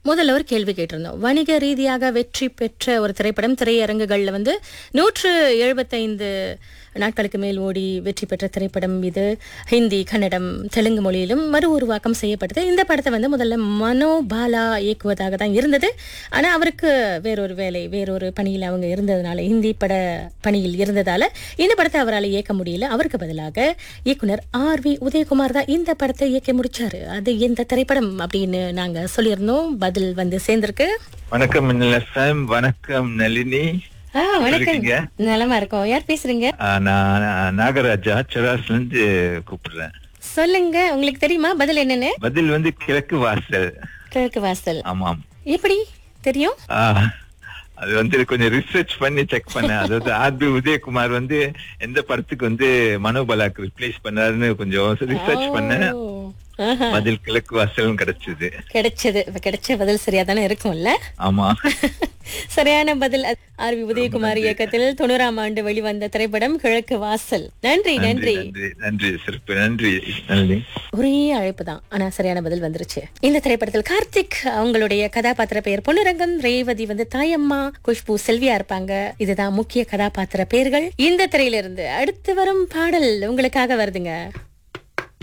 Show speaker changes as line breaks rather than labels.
முதல்ல ஒரு கேள்வி கேட்டிருந்தோம் வணிக ரீதியாக வெற்றி பெற்ற ஒரு திரைப்படம் திரையரங்குகள்ல வந்து நூற்று எழுபத்தைந்து நாட்களுக்கு மேல் ஓடி வெற்றி பெற்ற திரைப்படம் இது ஹிந்தி கன்னடம் தெலுங்கு மொழியிலும் மறு உருவாக்கம் செய்யப்பட்டது இந்த படத்தை வந்து முதல்ல மனோபாலா இயக்குவதாக தான் இருந்தது ஆனா அவருக்கு வேறொரு வேலை வேறொரு பணியில் அவங்க இருந்ததுனால ஹிந்தி பட பணியில் இருந்ததால இந்த படத்தை அவரால் இயக்க முடியல அவருக்கு பதிலாக இயக்குனர் ஆர் வி உதயகுமார் தான் இந்த படத்தை இயக்க முடிச்சாரு அது எந்த திரைப்படம் அப்படின்னு நாங்க சொல்லியிருந்தோம் பதில் வந்து சேர்ந்திருக்கு
வணக்கம் எஃப்எம் வணக்கம் நளினி
ஆ வணக்கம்
இருக்கீங்க?
நலமா இருக்கோம் யார் பேசுறீங்க
ஆ, நான் நாகராஜா செராஸ்ல இருந்து கூப்பிடுறேன்
சொல்லுங்க உங்களுக்கு தெரியுமா பதில் என்னன்னு
பதில் வந்து கிழக்கு வாசல்
கிழக்கு வாசல்
ஆமாம்
எப்படி தெரியும்
ஆ, அது வந்து கொஞ்சம் ரிசர்ச் பண்ணி செக் பண்ணேன் அதாவது ஆர்பி உதயகுமார் வந்து எந்த படத்துக்கு வந்து மனோபலாக்கு ரிப்ளேஸ் பண்ணாருன்னு கொஞ்சம் ரிசர்ச் பண்ணேன்
ஓ, ஆஹா.
பதில் கிழக்கு வாசலும் கிடைச்சது
கிடைச்சது இப்ப கிடைச்ச பதில் சரியா தானே இருக்கும்ல
ஆமா
சரியான பதில் ஆர் வி உதயகுமார் இயக்கத்தில் தொண்ணூறாம் ஆண்டு வெளிவந்த திரைப்படம் கிழக்கு வாசல் நன்றி
நன்றி
நன்றி
நன்றி நன்றி சிறப்பு நன்றி நளினி
ஒரே அழைப்பு தான் ஆனா சரியான பதில் வந்துருச்சு இந்த திரைப்படத்தில் கார்த்திக் அவங்களுடைய கதாபாத்திர பெயர் பொன்னுரங்கம் ரேவதி வந்து தாயம்மா குஷ்பு செல்வியா இருப்பாங்க இதுதான் முக்கிய கதாபாத்திர பெயர்கள் இந்த திரையிலிருந்து அடுத்து வரும் பாடல் உங்களுக்காக வருதுங்க